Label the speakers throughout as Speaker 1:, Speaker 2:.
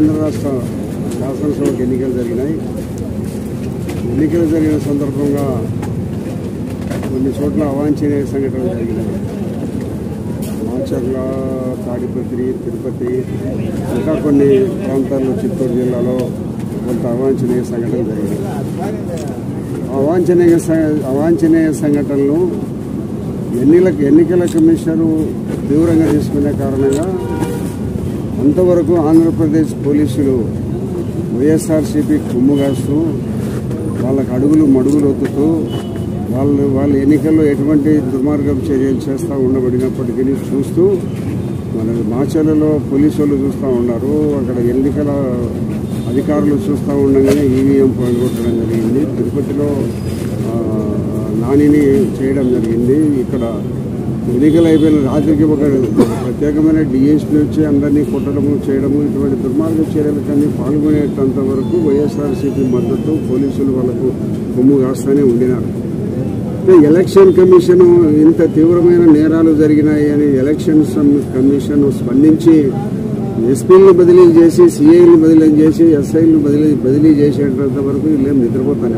Speaker 1: ఆంధ్ర రాష్ట్ర శాసనసభకు ఎన్నికలు జరిగినాయి ఎన్నికలు జరిగిన సందర్భంగా కొన్ని చోట్ల అవాంఛనీయ సంఘటనలు జరిగినాయి మాచర్ల తాడిపత్రి తిరుపతి ఇంకా కొన్ని ప్రాంతాల్లో చిత్తూరు జిల్లాలో కొంత అవాంఛనీయ సంఘటనలు జరిగినాయి అవాంఛనీయ స- అవాంఛనీయ సంఘటనలు ఎన్నికల ఎన్నికల కమిషనరు తీవ్రంగా తీసుకునే కారణంగా అంతవరకు ఆంధ్రప్రదేశ్ పోలీసులు వైఎస్ఆర్సీపీ కొమ్ము కాస్తూ వాళ్ళకు అడుగులు మడుగులు ఒత్తుతూ వాళ్ళు వాళ్ళ ఎన్నికల్లో ఎటువంటి దుర్మార్గపు చర్యలు చేస్తూ ఉండబడినప్పటికీ చూస్తూ మన మాచర్లలో పోలీసు వాళ్ళు చూస్తూ ఉన్నారు అక్కడ ఎన్నికల అధికారులు చూస్తూ ఉండగానే ఈవీఎం పగలగొట్టడం జరిగింది తిరుపతిలో ఆ, నానిని చేయడం జరిగింది ఇక్కడ ఎన్నికలు అయిపోయిన రాత్రికి ఒక ప్రత్యేకమైన డిఎస్పీ వచ్చి అందరినీ కొట్టడము చేయడము ఇటువంటి దుర్మార్గ చర్యలకన్నీ పాల్గొనేటంత వరకు వైఎస్ఆర్సీపీ మద్దతు పోలీసులు వాళ్ళకు కొమ్ము కాస్తూనే ఉండినారు అంటే ఎలక్షన్ కమిషన్ ఇంత తీవ్రమైన నేరాలు జరిగినాయి అని ఎలక్షన్ సం- కమిషన్ స్పందించి ఎస్పీలను బదిలీ చేసి సిఐలను బదిలీ చేసి ఎస్ఐలను బదిలీ బదిలీ చేసేటంత వరకు వీళ్ళేం నిద్రపోతారా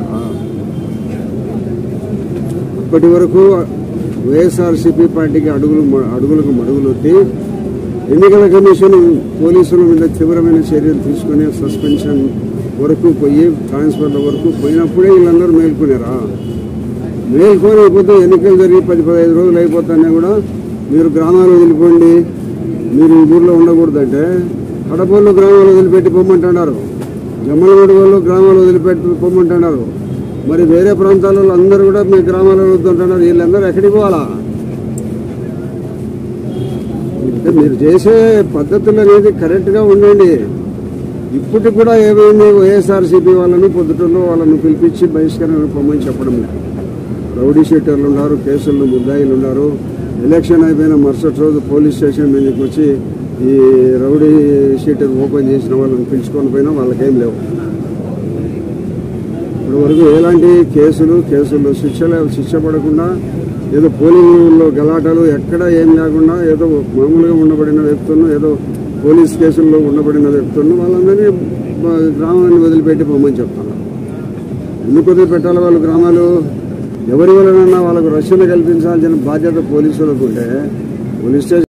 Speaker 1: ఇప్పటి వరకు వైఎస్ఆర్సీపీ పార్టీకి అడుగులు మ- అడుగులకు మడుగులు వచ్చి ఎన్నికల కమిషన్ పోలీసుల మీద తీవ్రమైన చర్యలు తీసుకుని సస్పెన్షన్ వరకు పోయి ట్రాన్స్ఫర్ల వరకు పోయినప్పుడే వీళ్ళందరూ మేల్కొనారా మేల్కొని అయిపోతే ఎన్నికలు జరిగి పది పదహైదు రోజులు అయిపోతానే కూడా మీరు గ్రామాలు వదిలిపోండి మీరు ఈ ఊర్లో ఉండకూడదంటే కడపల్లో గ్రామాలు వదిలిపెట్టి పొమ్మంటున్నారు జమ్మలగూడ వాళ్ళు గ్రామాలు వదిలిపెట్టి పొమ్మంటున్నారు మరి వేరే ప్రాంతాలలో అందరూ కూడా మీ గ్రామాలలో వద్దంటున్నారు వీళ్ళందరూ ఎక్కడికి పోవాలా అంటే మీరు చేసే పద్ధతులు అనేది కరెక్ట్గా ఉండండి ఇప్పటికి కూడా ఏమైంది వైఎస్ఆర్సీపీ వాళ్ళను పొద్దుటూరులో వాళ్ళను పిలిపించి బహిష్కరణ పొమ్మని చెప్పడం లేదు రౌడీ షీటర్లు ఉన్నారు కేసులు ముద్దాయిలు ఉన్నారు ఎలక్షన్ అయిపోయిన మరుసటి రోజు పోలీస్ స్టేషన్ మీదకి వచ్చి ఈ రౌడీ షీటర్ ఓపెన్ చేసిన వాళ్ళని పిలుచుకొని పోయినా వాళ్ళకేం లేవు ఇప్పటి వరకు ఎలాంటి కేసులు కేసులు శిక్షలు శిక్ష పడకుండా ఏదో పోలింగ్లో గలాటాలు ఎక్కడ ఏం లేకుండా ఏదో మామూలుగా ఉండబడిన వ్యక్తులను ఏదో పోలీస్ కేసుల్లో ఉండబడిన వ్యక్తులను వాళ్ళందరినీ బ- గ్రామాన్ని వదిలిపెట్టి పొమ్మని చెప్తున్నారు ఎందుకు వదిలిపెట్టాలి వాళ్ళు గ్రామాలు ఎవరి వలనన్నా వాళ్ళకు రక్షణ కల్పించాల్సిన బాధ్యత పోలీసులకు ఉంటే పోలీస్ స్టేషన్